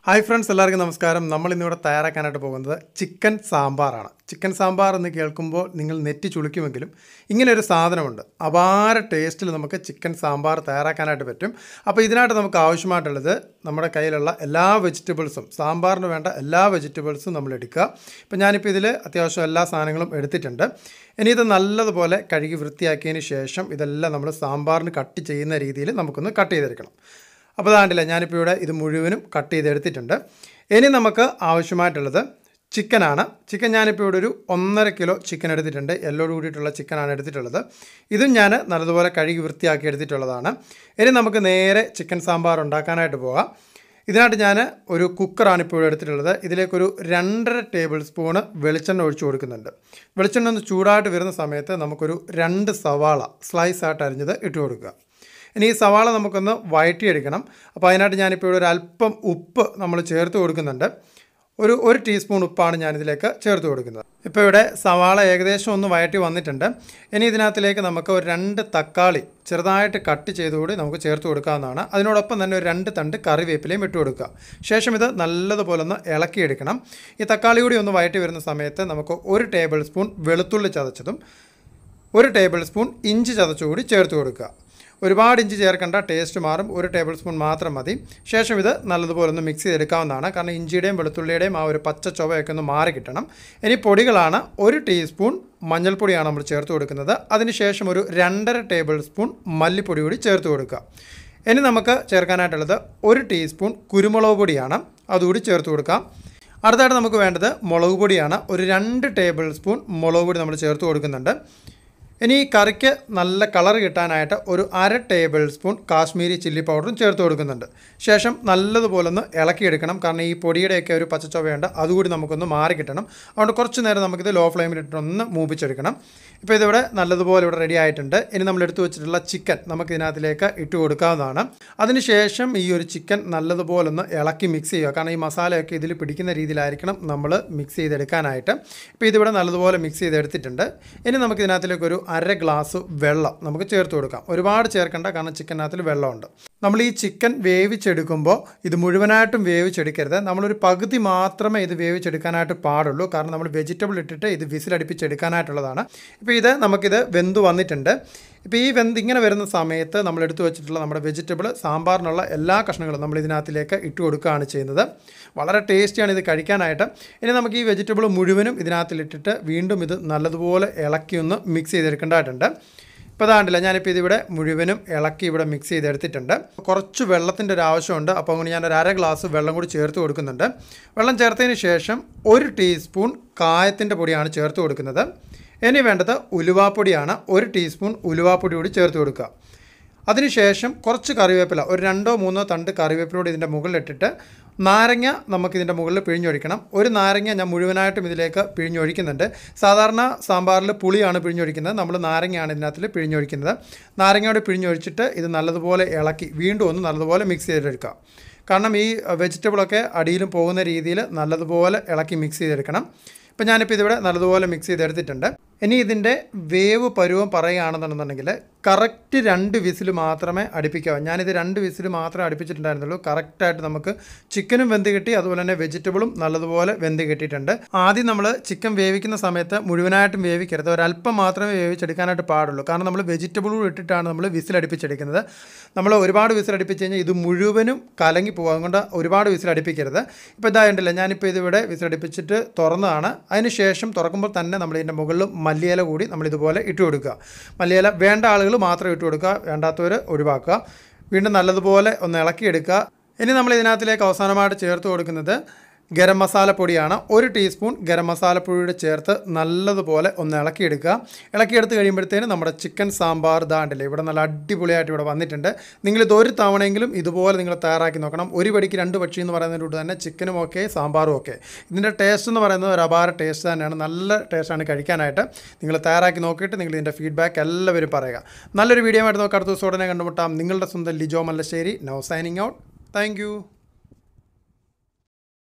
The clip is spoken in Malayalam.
ഹായ് ഫ്രണ്ട്സ് എല്ലാവർക്കും നമസ്കാരം നമ്മൾ ഇന്നിവിടെ തയ്യാറാക്കാനായിട്ട് പോകുന്നത് ചിക്കൻ സാമ്പാറാണ് ചിക്കൻ സാമ്പാർ എന്ന് കേൾക്കുമ്പോൾ നിങ്ങൾ നെറ്റി ചുളിക്കുമെങ്കിലും ഇങ്ങനെ ഒരു സാധനമുണ്ട് അപാര ടേസ്റ്റിൽ നമുക്ക് ചിക്കൻ സാമ്പാർ തയ്യാറാക്കാനായിട്ട് പറ്റും അപ്പോൾ ഇതിനായിട്ട് നമുക്ക് ആവശ്യമായിട്ടുള്ളത് നമ്മുടെ കയ്യിലുള്ള എല്ലാ വെജിറ്റബിൾസും സാമ്പാറിന് വേണ്ട എല്ലാ വെജിറ്റബിൾസും നമ്മൾ എടുക്കുക ഇപ്പോൾ ഞാനിപ്പോൾ ഇതിൽ അത്യാവശ്യം എല്ലാ സാധനങ്ങളും എടുത്തിട്ടുണ്ട് ഇനി ഇത് നല്ലതുപോലെ കഴുകി വൃത്തിയാക്കിയതിന് ശേഷം ഇതെല്ലാം നമ്മൾ സാമ്പാറിന് കട്ട് ചെയ്യുന്ന രീതിയിൽ നമുക്കൊന്ന് കട്ട് ചെയ്തെടുക്കണം അപ്പോൾ അതാണ്ടില്ല ഞാനിപ്പോൾ ഇവിടെ ഇത് മുഴുവനും കട്ട് ചെയ്തെടുത്തിട്ടുണ്ട് ഇനി നമുക്ക് ആവശ്യമായിട്ടുള്ളത് ചിക്കനാണ് ചിക്കൻ ഞാനിപ്പോൾ ഇവിടെ ഒരു ഒന്നര കിലോ ചിക്കൻ എടുത്തിട്ടുണ്ട് എല്ലോട് കൂടിയിട്ടുള്ള ചിക്കനാണ് എടുത്തിട്ടുള്ളത് ഇതും ഞാൻ നല്ലതുപോലെ കഴുകി വൃത്തിയാക്കി എടുത്തിട്ടുള്ളതാണ് ഇനി നമുക്ക് നേരെ ചിക്കൻ സാമ്പാർ ഉണ്ടാക്കാനായിട്ട് പോകാം ഇതിനായിട്ട് ഞാൻ ഒരു കുക്കറാണ് ഇപ്പോൾ ഇവിടെ എടുത്തിട്ടുള്ളത് ഇതിലേക്കൊരു രണ്ടര ടേബിൾ സ്പൂണ് വെളിച്ചെണ്ണ ഒഴിച്ചു കൊടുക്കുന്നുണ്ട് വെളിച്ചെണ്ണ ഒന്ന് ചൂടായിട്ട് വരുന്ന സമയത്ത് നമുക്കൊരു രണ്ട് സവാള സ്ലൈസ് ആയിട്ട് അരിഞ്ഞത് ഇട്ട് കൊടുക്കുക ഇനി ഈ സവാള നമുക്കൊന്ന് വഴറ്റിയെടുക്കണം അപ്പോൾ അതിനായിട്ട് ഞാനിപ്പോൾ ഇവിടെ ഒരു അല്പം ഉപ്പ് നമ്മൾ ചേർത്ത് കൊടുക്കുന്നുണ്ട് ഒരു ഒരു ടീസ്പൂൺ ഉപ്പാണ് ഞാനിതിലേക്ക് ചേർത്ത് കൊടുക്കുന്നത് ഇപ്പോൾ ഇവിടെ സവാള ഏകദേശം ഒന്ന് വഴറ്റി വന്നിട്ടുണ്ട് ഇനി ഇതിനകത്തിലേക്ക് നമുക്ക് ഒരു രണ്ട് തക്കാളി ചെറുതായിട്ട് കട്ട് ചെയ്തുകൂടി നമുക്ക് ചേർത്ത് കൊടുക്കാവുന്നതാണ് അതിനോടൊപ്പം തന്നെ ഒരു രണ്ട് തണ്ട് കറിവേപ്പിലയും ഇട്ട് കൊടുക്കുക ശേഷം ഇത് നല്ലതുപോലെ ഒന്ന് ഇളക്കിയെടുക്കണം ഈ തക്കാളി കൂടി ഒന്ന് വഴറ്റി വരുന്ന സമയത്ത് നമുക്ക് ഒരു ടേബിൾ സ്പൂൺ വെളുത്തുള്ളി ചതച്ചതും ഒരു ടേബിൾ സ്പൂൺ ഇഞ്ചി ചതച്ചുകൂടി ചേർത്ത് കൊടുക്കുക ഒരുപാട് ഇഞ്ചി ചേർക്കേണ്ട ടേസ്റ്റ് മാറും ഒരു ടേബിൾ സ്പൂൺ മാത്രം മതി ശേഷം ഇത് നല്ലതുപോലെ ഒന്ന് മിക്സ് ചെയ്തെടുക്കാവുന്നതാണ് കാരണം ഇഞ്ചിയുടെയും വെളുത്തുള്ളിയുടെയും ആ ഒരു പച്ച ചൊവയൊക്കെ ഒന്ന് മാറി കിട്ടണം ഇനി പൊടികളാണ് ഒരു ടീസ്പൂൺ മഞ്ഞൾപ്പൊടിയാണ് നമ്മൾ ചേർത്ത് കൊടുക്കുന്നത് അതിനുശേഷം ഒരു രണ്ടര ടേബിൾ സ്പൂൺ മല്ലിപ്പൊടി കൂടി ചേർത്ത് കൊടുക്കുക ഇനി നമുക്ക് ചേർക്കാനായിട്ടുള്ളത് ഒരു ടീസ്പൂൺ കുരുമുളക് പൊടിയാണ് അതുകൂടി ചേർത്ത് കൊടുക്കാം അടുത്തായിട്ട് നമുക്ക് വേണ്ടത് മുളക് പൊടിയാണ് ഒരു രണ്ട് ടേബിൾ സ്പൂൺ മുളക് പൊടി നമ്മൾ ചേർത്ത് കൊടുക്കുന്നുണ്ട് ഇനി ഈ കറിക്ക് നല്ല കളർ കിട്ടാനായിട്ട് ഒരു അര ടേബിൾ സ്പൂൺ കാശ്മീരി ചില്ലി പൗഡറും ചേർത്ത് കൊടുക്കുന്നുണ്ട് ശേഷം നല്ലതുപോലെ ഒന്ന് ഇളക്കിയെടുക്കണം കാരണം ഈ പൊടിയുടെയൊക്കെ ഒരു പച്ചച്ചൊവയുണ്ട് അതുകൂടി നമുക്കൊന്ന് മാറി കിട്ടണം അതുകൊണ്ട് കുറച്ച് നേരം നമുക്കിത് ലോ ഫ്ലെയിമിൽ ഇട്ടൊന്ന് മൂപ്പിച്ചെടുക്കണം ഇപ്പോൾ ഇതിവിടെ നല്ലതുപോലെ ഇവിടെ റെഡി ആയിട്ടുണ്ട് ഇനി നമ്മൾ എടുത്തു വെച്ചിട്ടുള്ള ചിക്കൻ നമുക്ക് ഇതിനകത്തിലേക്ക് ഇട്ട് കൊടുക്കാവുന്നതാണ് അതിനുശേഷം ഈ ഒരു ചിക്കൻ നല്ലതുപോലെ ഒന്ന് ഇളക്കി മിക്സ് ചെയ്യുക കാരണം ഈ മസാലയൊക്കെ ഇതിൽ പിടിക്കുന്ന രീതിയിലായിരിക്കണം നമ്മൾ മിക്സ് ചെയ്തെടുക്കാനായിട്ട് ഇപ്പോൾ ഇതിവിടെ നല്ലതുപോലെ മിക്സ് ചെയ്തെടുത്തിട്ടുണ്ട് ഇനി നമുക്ക് ഇതിനകത്തിലേക്ക് ഒരു അര ഗ്ലാസ് വെള്ളം നമുക്ക് ചേർത്ത് കൊടുക്കാം ഒരുപാട് ചേർക്കേണ്ട കാരണം ചിക്കനകത്തിൽ വെള്ളമുണ്ട് നമ്മൾ ഈ ചിക്കൻ വേവിച്ചെടുക്കുമ്പോൾ ഇത് മുഴുവനായിട്ടും വേവിച്ചെടുക്കരുത് നമ്മളൊരു പകുതി മാത്രമേ ഇത് വേവിച്ചെടുക്കാനായിട്ട് പാടുള്ളൂ കാരണം നമ്മൾ വെജിറ്റബിൾ ഇട്ടിട്ട് ഇത് വിസിലടുപ്പിച്ചെടുക്കാനായിട്ടുള്ളതാണ് ഇപ്പോൾ ഇത് നമുക്കിത് വെന്ത് വന്നിട്ടുണ്ട് ഇപ്പോൾ ഈ വെന്ത് ഇങ്ങനെ വരുന്ന സമയത്ത് നമ്മൾ എടുത്തു വെച്ചിട്ടുള്ള നമ്മുടെ വെജിറ്റബിൾ സാമ്പാറിനുള്ള എല്ലാ കഷ്ണങ്ങളും നമ്മൾ ഇതിനകത്തിലേക്ക് ഇട്ട് കൊടുക്കുകയാണ് ചെയ്യുന്നത് വളരെ ടേസ്റ്റിയാണ് ഇത് കഴിക്കാനായിട്ട് ഇനി നമുക്ക് ഈ വെജിറ്റബിൾ മുഴുവനും ഇതിനകത്തിലിട്ടിട്ട് വീണ്ടും ഇത് നല്ലതുപോലെ ഇളക്കി ഒന്ന് മിക്സ് ചെയ്തെടുക്കേണ്ടതായിട്ടുണ്ട് ഇപ്പോൾ അതാണ്ടില്ല ഞാനിപ്പോൾ ഇതിവിടെ മുഴുവനും ഇളക്കി ഇവിടെ മിക്സ് ചെയ്തെടുത്തിട്ടുണ്ട് കുറച്ച് വെള്ളത്തിൻ്റെ ഒരു ആവശ്യമുണ്ട് അപ്പോൾ അങ്ങനെ ഞാൻ ഒരു അര ഗ്ലാസ് വെള്ളം കൂടി ചേർത്ത് കൊടുക്കുന്നുണ്ട് വെള്ളം ചേർത്തതിന് ശേഷം ഒരു ടീസ്പൂൺ കായത്തിൻ്റെ പൊടിയാണ് ചേർത്ത് കൊടുക്കുന്നത് ഇനി വേണ്ടത് ഉലുവാപ്പൊടിയാണ് ഒരു ടീസ്പൂൺ ഉലുവാപ്പൊടി കൂടി ചേർത്ത് കൊടുക്കുക അതിനുശേഷം കുറച്ച് കറിവേപ്പില ഒരു രണ്ടോ മൂന്നോ തണ്ട് കറിവേപ്പിലൂടെ ഇതിൻ്റെ മുകളിലിട്ടിട്ട് നാരങ്ങ നമുക്കിതിൻ്റെ മുകളിൽ പിഴിഞ്ഞൊഴിക്കണം ഒരു നാരങ്ങ ഞാൻ മുഴുവനായിട്ടും ഇതിലേക്ക് പിഴിഞ്ഞൊഴിക്കുന്നുണ്ട് സാധാരണ സാമ്പാറിൽ പുളിയാണ് പിഴിഞ്ഞൊഴിക്കുന്നത് നമ്മൾ നാരങ്ങയാണ് ഇതിനകത്തിൽ പിഴിഞ്ഞൊഴിക്കുന്നത് നാരങ്ങയോട് പിഴിഞ്ഞൊഴിച്ചിട്ട് ഇത് നല്ലതുപോലെ ഇളക്കി വീണ്ടും ഒന്ന് നല്ലതുപോലെ മിക്സ് ചെയ്തെടുക്കുക കാരണം ഈ വെജിറ്റബിളൊക്കെ അടിയിലും പോകുന്ന രീതിയിൽ നല്ലതുപോലെ ഇളക്കി മിക്സ് ചെയ്തെടുക്കണം ഇപ്പം ഞാനിപ്പോൾ ഇതിവിടെ നല്ലതുപോലെ മിക്സ് ചെയ്തെടുത്തിട്ടുണ്ട് ഇനി ഇതിൻ്റെ വേവ് പരുവം പറയുകയാണെന്നുണ്ടെന്നുണ്ടെങ്കിൽ കറക്റ്റ് രണ്ട് വിസിൽ മാത്രമേ അടുപ്പിക്കാവൂ ഞാനിത് രണ്ട് വിസിൽ മാത്രമേ അടുപ്പിച്ചിട്ടുണ്ടായിരുന്നുള്ളൂ കറക്റ്റായിട്ട് നമുക്ക് ചിക്കനും വെന്ത് കിട്ടി അതുപോലെ തന്നെ വെജിറ്റബിളും നല്ലതുപോലെ വെന്ത് കിട്ടിയിട്ടുണ്ട് ആദ്യം നമ്മൾ ചിക്കൻ വേവിക്കുന്ന സമയത്ത് മുഴുവനായിട്ടും വേവിക്കരുത് ഒരല്പം മാത്രമേ വേവിച്ചെടുക്കാനായിട്ട് പാടുള്ളൂ കാരണം നമ്മൾ വെജിറ്റബിളും ഇട്ടിട്ടാണ് നമ്മൾ വിസിൽ അടുപ്പിച്ചെടുക്കുന്നത് നമ്മൾ ഒരുപാട് വിസിൽ അടുപ്പിച്ച് കഴിഞ്ഞാൽ ഇത് മുഴുവനും കലങ്ങി പോകും അതുകൊണ്ട് ഒരുപാട് വിസിൽ അടുപ്പിക്കരുത് ഇപ്പോൾ ഇതായിട്ടില്ല ഞാനിപ്പോൾ ഇതിവിടെ വിസിൽ അടുപ്പിച്ചിട്ട് തുറന്നതാണ് അതിന് ശേഷം തുറക്കുമ്പോൾ തന്നെ നമ്മൾ ഇതിൻ്റെ മുകളിൽ മല്ലിയില കൂടി നമ്മൾ ഇതുപോലെ ഇട്ട് കൊടുക്കുക മല്ലിയില വേണ്ട ആളുകൾ മാത്രം ഇട്ട് കൊടുക്കുക വേണ്ടാത്തവർ ഒഴിവാക്കുക വീണ്ടും നല്ലതുപോലെ ഒന്ന് ഇളക്കിയെടുക്കുക ഇനി നമ്മൾ ഇതിനകത്തിലേക്ക് അവസാനമായിട്ട് ചേർത്ത് കൊടുക്കുന്നത് ഗരം മസാല പൊടിയാണ് ഒരു ടീസ്പൂൺ ഗരം മസാല പൊടിയുടെ ചേർത്ത് നല്ലതുപോലെ ഒന്ന് ഇളക്കിയെടുക്കുക ഇളക്കിയെടുത്ത് കഴിയുമ്പോഴത്തേനും നമ്മുടെ ചിക്കൻ സാമ്പാർ ദാണ്ടില്ലേ ഇവിടെ നല്ല അടിപൊളിയായിട്ട് ഇവിടെ വന്നിട്ടുണ്ട് നിങ്ങളിത് ഒരു തവണയെങ്കിലും ഇതുപോലെ നിങ്ങൾ തയ്യാറാക്കി നോക്കണം ഒരു പടിക്ക് രണ്ട് പക്ഷി എന്ന് പറയുന്നതിൻ്റെ കൂട്ട് തന്നെ ചിക്കനും ഓക്കെ സാമ്പാറും ഓക്കെ ഇതിൻ്റെ ടേസ്റ്റ് എന്ന് പറയുന്നത് ഒരു അപാര ടേസ്റ്റ് തന്നെയാണ് നല്ല ടേസ്റ്റാണ് കഴിക്കാനായിട്ട് നിങ്ങൾ തയ്യാറാക്കി നോക്കിയിട്ട് നിങ്ങൾ ഇതിൻ്റെ ഫീഡ്ബാക്ക് എല്ലാവരും പറയുക നല്ലൊരു വീഡിയോ ആയിട്ട് നമുക്ക് അടുത്ത ദിവസം ഉടനെ കണ്ടുമുട്ടാം നിങ്ങളുടെ സ്വന്തം Lijo Mallassery now signing out thank